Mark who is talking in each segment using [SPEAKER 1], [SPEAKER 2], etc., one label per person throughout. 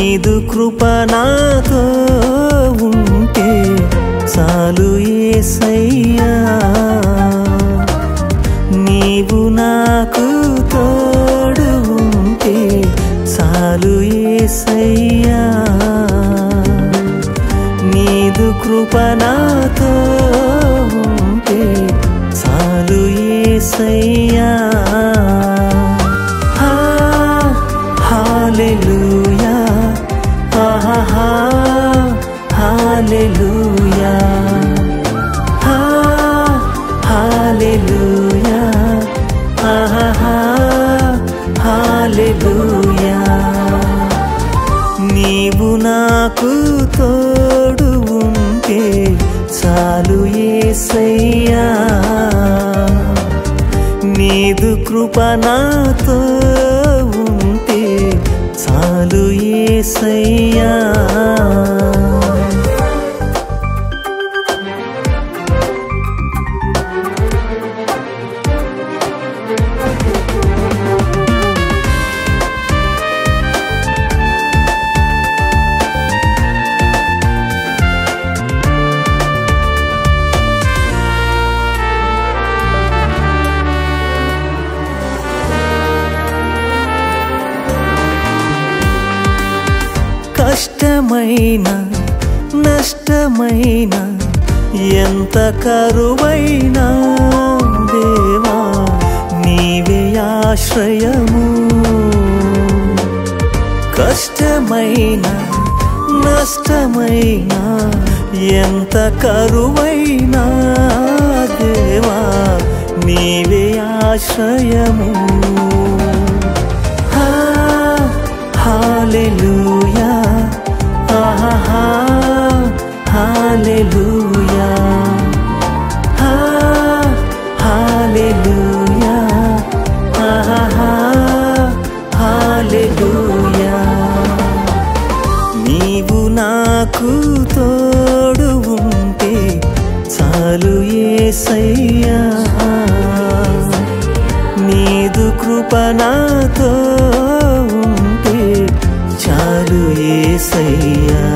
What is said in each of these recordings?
[SPEAKER 1] నీదు కృప నాతో ఉంటే చాలు ఏసయ్యా నీవు నాకు తోడు ఉంటే చాలు ఏసయ్యా నీదు కృప నాతో ఉంటే చాలు ఏసయ్యా హా, హల్లెలూయా ఆహా హల్లెలూయా హా, హల్లెలూయా ఆహా హల్లెలూయా నీవు నాకు తోడు ఉంటే చాలు ఏసయ్యా నీదు కృప నాతో ఉంటే చాలు ఏసయ్యా కష్టమైన నష్టమైన ఎంత కరువైనా దేవా నీవే ఆశ్రయము కష్టమైన నష్టమైన ఎంత కరువైనా దేవా నీవే ఆశ్రయము హా, హల్లెలూయా ఆహా హల్లెలూయా హా, హల్లెలూయా ఆహా హల్లెలూయా నీవు నాకు తోడు ఉంటే చాలు ఏసయ్యా నీదు కృప నాతో ఉంటే చాలు ఏసయ్యా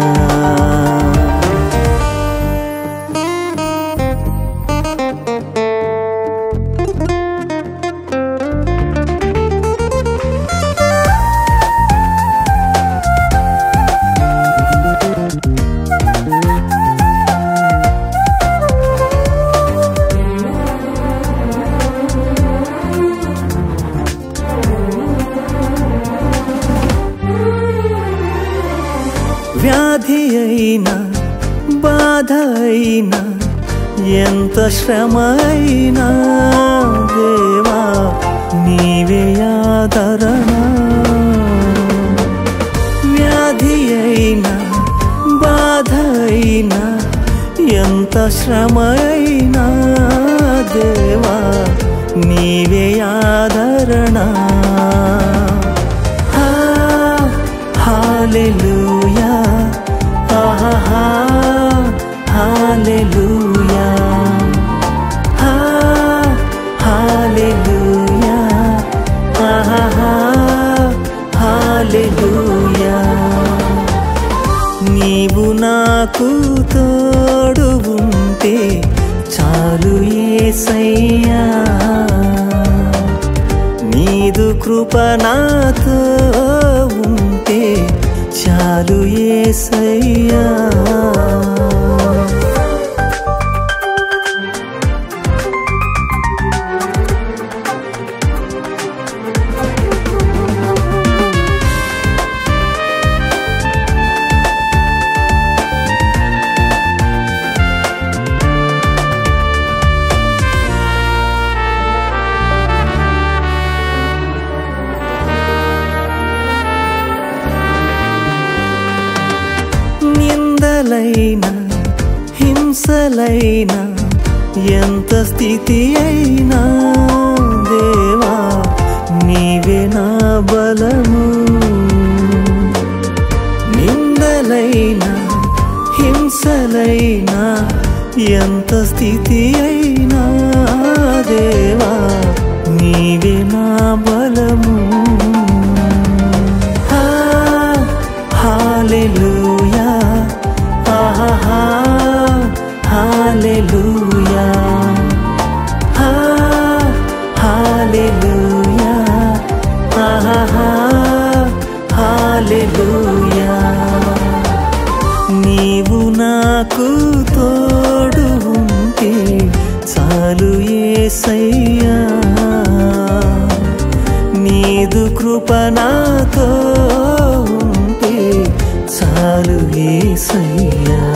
[SPEAKER 1] వ్యాధి అయినా బాధ అయినా ఎంత శ్రమ అయినా దేవా నీవే ఆదరణ వ్యాధి అయినా బాధ అయినా ఎంత శ్రమ అయినా దేవా నీవే ఆదరణ హా, హల్లెలూయా ఆహా హల్లెలూయా హా, హల్లెలూయా ఆహా హల్లెలూయా నీవు నాకు తోడు ఉంటే చాలు ఏసయ్యా నీదు కృప నాతో ఉంటే చాలు ఏసయ్యా నిందలైనా హింసలైనా ఎంత స్థితి అయినా దేవా నీవే నా బలము నిందలైనా హింసలైనా ఎంత స్థితి అయినా దేవా నీవే నా బలము హా, హా హాలెలూయా ఆహా హాలెలూయా హా హాలెలూయా ఆహా హాలెలూయా నీవు నాకు తోడు ఉంటే చాలు ఏసయ్యా నీదు కృప నాతో ఉంటే చాలు ఏసయ్యా